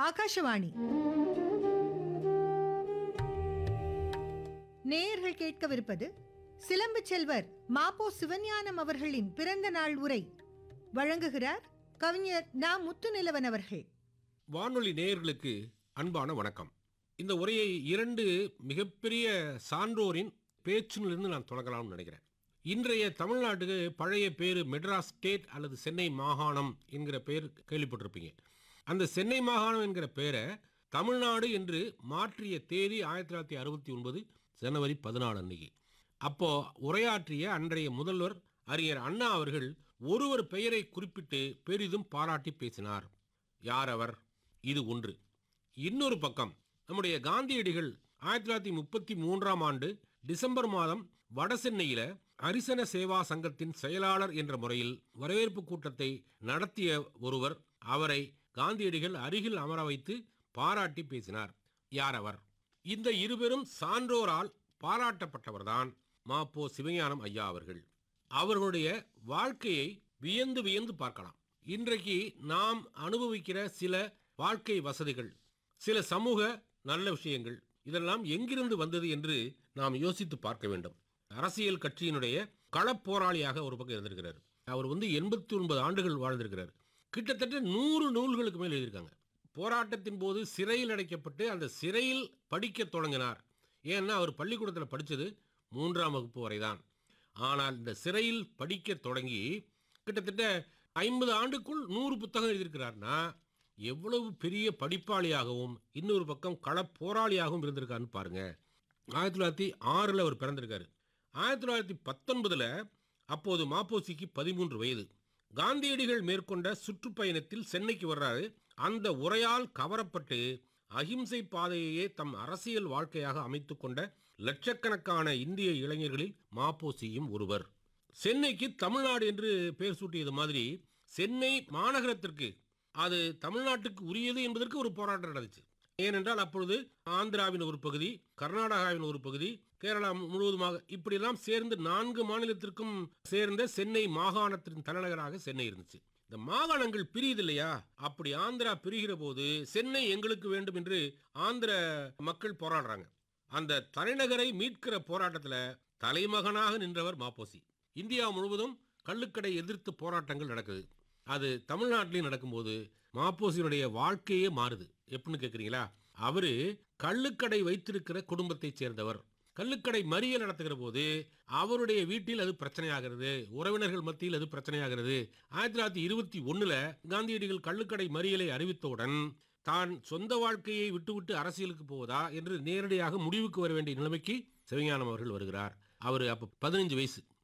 ஆகாஷவாணி நேயர்கள் கேட்கவிருப்பது சிலம்பு செல்வர் மாப்போ சிவஞானம் அவர்களின் பிறந்த நாள் உரை வழங்குகிறார் கவிஞர் நா முத்துநிலவன் அவர்கள் வானொலி நேயர்களுக்கு அன்பான வணக்கம் இந்த உரையை இரண்டு மிகப்பெரிய சான்றோரின் பேச்சிலிருந்து நான் தொடங்கலாம்னு நினைக்கிறேன் இன்றைய தமிழ்நாட்டுக்கு பழைய பேர் மெட்ராஸ் ஸ்டேட் அல்லது சென்னை மாகாணம் என்கிற பெயர் கேள்விப்பட்டிருப்பீங்க அந்த சென்னை மாகாணம் என்கிற பெயரை தமிழ்நாடு என்று மாற்றிய தேதி ஆயிரத்தி தொள்ளாயிரத்தி அறுபத்தி ஒன்பது ஜனவரி பதினாலு அன்னைக்கு அப்போ உரையாற்றிய அன்றைய முதல்வர் அறிஞர் அண்ணா அவர்கள் ஒருவர் பெயரை குறிப்பிட்டு பெரிதும் பாராட்டி பேசினார் யார் அவர் இது ஒன்று இன்னொரு பக்கம் நம்முடைய காந்தியடிகள் ஆயிரத்தி தொள்ளாயிரத்தி முப்பத்தி மூன்றாம் ஆண்டு டிசம்பர் மாதம் வடசென்னையில அரிசன சேவா சங்கத்தின் செயலாளர் என்ற முறையில் வரவேற்பு கூட்டத்தை நடத்திய ஒருவர் அவரை காந்தியடிகள் அருகில் அமர வைத்து பாராட்டி பேசினார் யார் அவர் இந்த இருவரும் சான்றோரால் பாராட்டப்பட்டவர்தான் மாப்போ சிவஞானம் ஐயா அவர்கள் அவர்களுடைய வாழ்க்கையை வியந்து வியந்து பார்க்கலாம் இன்றைக்கு நாம் அனுபவிக்கிற சில வாழ்க்கை வசதிகள் சில சமூக நல்ல விஷயங்கள் இதெல்லாம் எங்கிருந்து வந்தது என்று நாம் யோசித்து பார்க்க வேண்டும் அரசியல் கட்சியினுடைய களப்போராளியாக ஒரு பக்கம் இருந்திருக்கிறார் அவர் வந்து எண்பத்தி ஒன்பது ஆண்டுகள் வாழ்ந்திருக்கிறார் கிட்டத்தட்ட நூறு நூல்களுக்கு மேல் எழுதியிருக்காங்க போராட்டத்தின் போது சிறையில் அடைக்கப்பட்டு அந்த சிறையில் படிக்க தொடங்கினார் ஏன்னா அவர் பள்ளிக்கூடத்தில் படித்தது மூன்றாம் வகுப்பு வரைதான் ஆனால் இந்த சிறையில் படிக்க தொடங்கி கிட்டத்தட்ட ஐம்பது ஆண்டுக்குள் நூறு புத்தகம் எழுதியிருக்கிறார்னா எவ்வளவு பெரிய படிப்பாளியாகவும் இன்னொரு பக்கம் களப் போராளியாகவும் இருந்திருக்காருன்னு பாருங்க ஆயிரத்தி தொள்ளாயிரத்தி ஆறில் அவர் பிறந்திருக்காரு ஆயிரத்தி தொள்ளாயிரத்தி பத்தொன்பதில் அப்போது மாப்போசிக்கு பதிமூன்று வயது காந்தியடிகள் மேற்கொண்ட சுற்றுப்பயணத்தில் சென்னைக்கு வர்றாரு அந்த உரையால் கவரப்பட்டு அகிம்சை பாதையையே தம் அரசியல் வாழ்க்கையாக அமைத்துக் கொண்ட லட்சக்கணக்கான இந்திய இளைஞர்களில் மாப்போசியும் ஒருவர் சென்னைக்கு தமிழ்நாடு என்று பெயர் சூட்டியது மாதிரி சென்னை மாநகரத்திற்கு அது தமிழ்நாட்டுக்கு உரியது என்பதற்கு ஒரு போராட்டம் நடந்துச்சு ஏனென்றால் அப்பொழுது ஆந்திராவின் ஒரு பகுதி கர்நாடகாவின் ஒரு பகுதி கேரளா முழுவதுமாக இப்படியெல்லாம் சேர்ந்து நான்கு மாநிலத்திற்கும் சேர்ந்த சென்னை மாகாணத்தின் தலைநகராக சென்னை இருந்துச்சு இந்த மாகாணங்கள் பிரியுது இல்லையா அப்படி ஆந்திரா பிரிகிற போது சென்னை எங்களுக்கு வேண்டும் என்று ஆந்திர மக்கள் போராடுறாங்க அந்த தலைநகரை மீட்கிற போராட்டத்தில் தலைமகனாக நின்றவர் மாப்போசி இந்தியா முழுவதும் கள்ளுக்கடை எதிர்த்து போராட்டங்கள் நடக்குது அது தமிழ்நாட்டிலையும் நடக்கும்போது மாப்போசியினுடைய வாழ்க்கையே மாறுது எப்படின்னு கேட்குறீங்களா அவரு கள்ளுக்கடை வைத்திருக்கிற குடும்பத்தைச் சேர்ந்தவர் கள்ளுக்கடை மறியல் நடத்துகிற போது அவருடைய வீட்டில் அது பிரச்சனையாகிறது உறவினர்கள் மத்தியில் அது பிரச்சனையாகிறது ஆயிரத்தி தொள்ளாயிரத்தி இருபத்தி ஒண்ணுல காந்தியடிகள் கள்ளுக்கடை மறியலை அறிவித்தவுடன் தான் சொந்த வாழ்க்கையை விட்டுவிட்டு அரசியலுக்கு போவதா என்று நேரடியாக முடிவுக்கு வர வேண்டிய நிலைமைக்கு சிவஞானம் அவர்கள் வருகிறார் அவர் அப்ப பதினஞ்சு வயசு